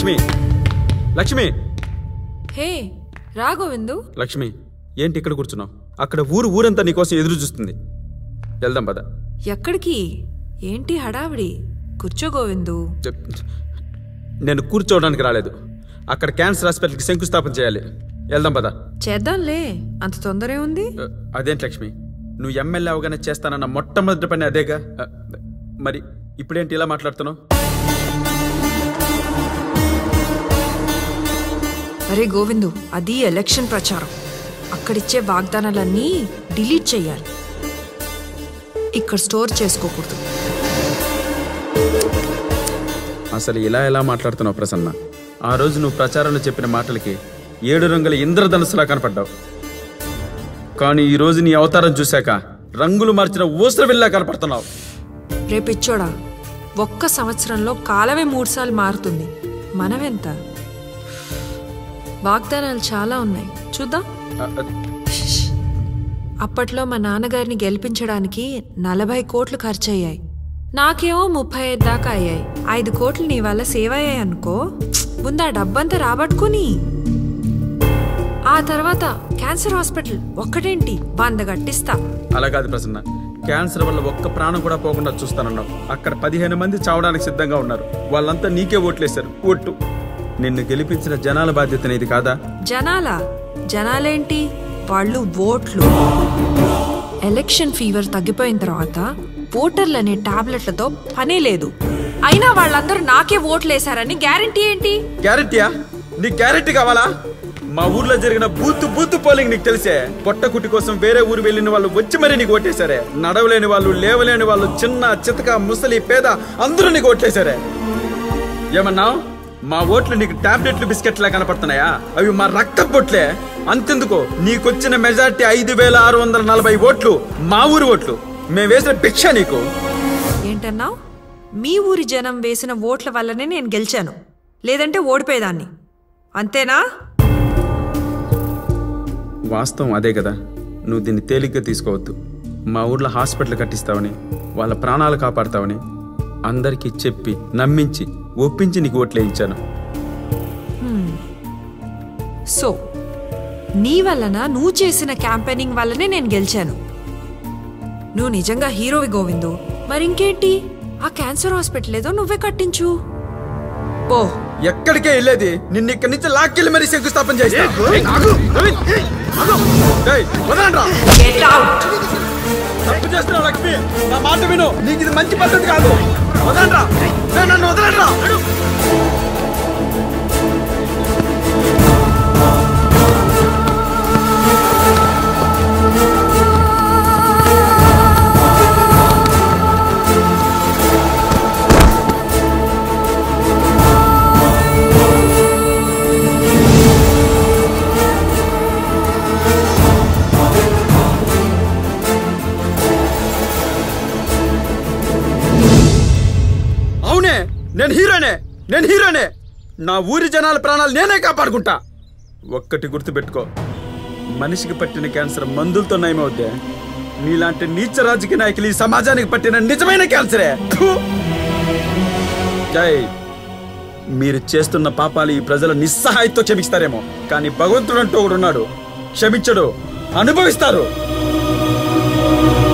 లక్ష్మి లక్ష్మి హే రా గోవిందు లక్ష్మి ఏంటి ఇక్కడ కూర్చున్నావు అక్కడ ఊరు ఊరంతా నీకోసం ఎదురు చూస్తుంది వెళ్దాం పద ఎక్కడికి ఏంటి హడావిడి కూర్చో గోవిందు చెప్- నేను కూర్చోవడానికి రాలేదు అక్కడ క్యాన్సర్ హాస్పిటల్కి శంకుస్థాపన చేయాలి వెళ్దాం పద చేద్దాంలే అంత తొందర ఉంది అ, అదేంటి లక్ష్మి నువ్వు ఎమ్మెల్యే అవగానే చేస్తానన్న మొట్టమొదటి పని అదేగా అ, మరి ఇప్పుడేంటి ఇలా మాట్లాడుతున్నావు అరే గోవిందు అది ఎలక్షన్ ప్రచారం అక్కడిచ్చే వాగ్దానాలన్నీ డిలీట్ చేయాలి ఇక్కడ స్టోర్ చేసుకోకూడదు అసలు ఇలా ఎలా మాట్లాడుతున్నావు ప్రసన్న ఆ రోజు నువ్వు ప్రచారంలో చెప్పిన మాటలకి ఏడు రంగుల ఇంద్రధనుసులా కనపడ్డావు కానీ ఈ రోజు నీ అవతారం చూశాక రంగులు మార్చిన ఊసరవిల్లా కనపడుతున్నావు రేపిచ్చోడా ఒక్క సంవత్సరంలో కాలమే మూడుసార్లు మారుతుంది మనమెంత వాగ్దానాలు చాలా ఉన్నాయి చూద్దాం అ, అ, అప్పట్లో మా నాన్నగారిని గెలిపించడానికి నలభై కోట్లు ఖర్చయ్యాయి నాకేమో ముప్పై ఐదు దాకా అయ్యాయి ఐదు కోట్లు నీ వల్ల సేవ్ అయ్యాయి అనుకో ముందు ఆ డబ్బంతా రాబట్టుకుని ఆ తర్వాత క్యాన్సర్ హాస్పిటల్ ఒక్కటేంటి వంద గట్టిస్తా అలా కాదు ప్రసన్న క్యాన్సర్ వల్ల ఒక్క ప్రాణం కూడా పోకుండా చూస్తానన్నావు అక్కడ పదిహేను మంది చావడానికి సిద్ధంగా ఉన్నారు వాళ్ళంతా నీకే ఓట్లేశారు ఒట్టు నిన్ను గెలిపించిన జనాల బాధ్యత నీది కాదా జనాల జనాలేంటి వాళ్ళు ఓట్లు ఎలక్షన్ ఫీవర్ తగ్గిపోయిన తర్వాత ఓటర్లు అనే టాబ్లెట్లతో పనే లేదు అయినా వాళ్ళందరూ నాకే ఓట్లేశారని గ్యారంటీ ఏంటి గ్యారెంటీయా నీకు గ్యారెంటీ కావాలా మా ఊర్లో జరిగిన బూత్ బూత్ పోలింగ్ నీకు తెలిసే పొట్టకుట్టి కోసం వేరే ఊరు వెళ్ళిన వాళ్ళు వచ్చి మరీ నీకు ఓటేశారే నడవలేని వాళ్ళు లేవలేని వాళ్ళు చిన్న చితక ముసలి పేద అందరూ నీకు ఓట్లేశారే ఏమన్నావు మా ఓట్లు నీకు టాబ్లెట్లు బిస్కెట్లా కనపడుతున్నాయా అవి మా రక్త పొట్లే అంతెందుకు నీకొచ్చిన మెజార్టీ ఐదు వేల ఆరు వందల నలభై ఓట్లు మా ఊరి ఓట్లు మేము వేసిన భిక్ష నీకు ఏంటన్నావు మీ ఊరి జనం వేసిన ఓట్ల వల్లనే నేను గెలిచాను లేదంటే ఓడిపోయేదాన్ని అంతేనా వాస్తవం అదే కదా నువ్వు దీన్ని తేలిగ్గా తీసుకోవద్దు మా ఊర్లో హాస్పిటల్ కట్టిస్తావని వాళ్ళ ప్రాణాలు కాపాడతావని అందరికీ చెప్పి నమ్మించి ఒప్పించి నీకు ఓట్లు వేయించాను సో నీ వలన నువ్వు చేసిన క్యాంపెయినింగ్ వల్లనే నేను గెలిచాను నువ్వు నిజంగా హీరోవి గోవిందు మరింకేంటి ఆ క్యాన్సర్ హాస్పిటల్ ఏదో నువ్వే కట్టించు పో ఎక్కడికే వెళ్ళేది నిన్ను ఇక్కడి నుంచి లాక్కెళ్ళి మరీ శంకుస్థాపన చేస్తా ఏయ్, వదలండ్రా. తప్పు చేస్తున్నావు లక్ష్మి నా మాట విను నీకు ఇది మంచి పద్ధతి కాదు వదలండ్రా ఏయ్, నన్ను వదలండ్రా అవునే నేను హీరోనే నేను హీరోనే నా ఊరి జనాల ప్రాణాలు నేనే కాపాడుకుంటా ఒక్కటి గుర్తుపెట్టుకో మనిషికి పట్టిన క్యాన్సర్ మందులతో నయమవుద్దే నీలాంటి నీచ రాజకీయ నాయకులు ఈ సమాజానికి పట్టిన నిజమైన క్యాన్సరే థు! జై మీరు చేస్తున్న పాపాలు ఈ ప్రజల నిస్సహాయంతో క్షమిస్తారేమో కానీ భగవంతుడు అంటూ ఒకడు ఉన్నాడు క్షమించడు అనుభవిస్తారు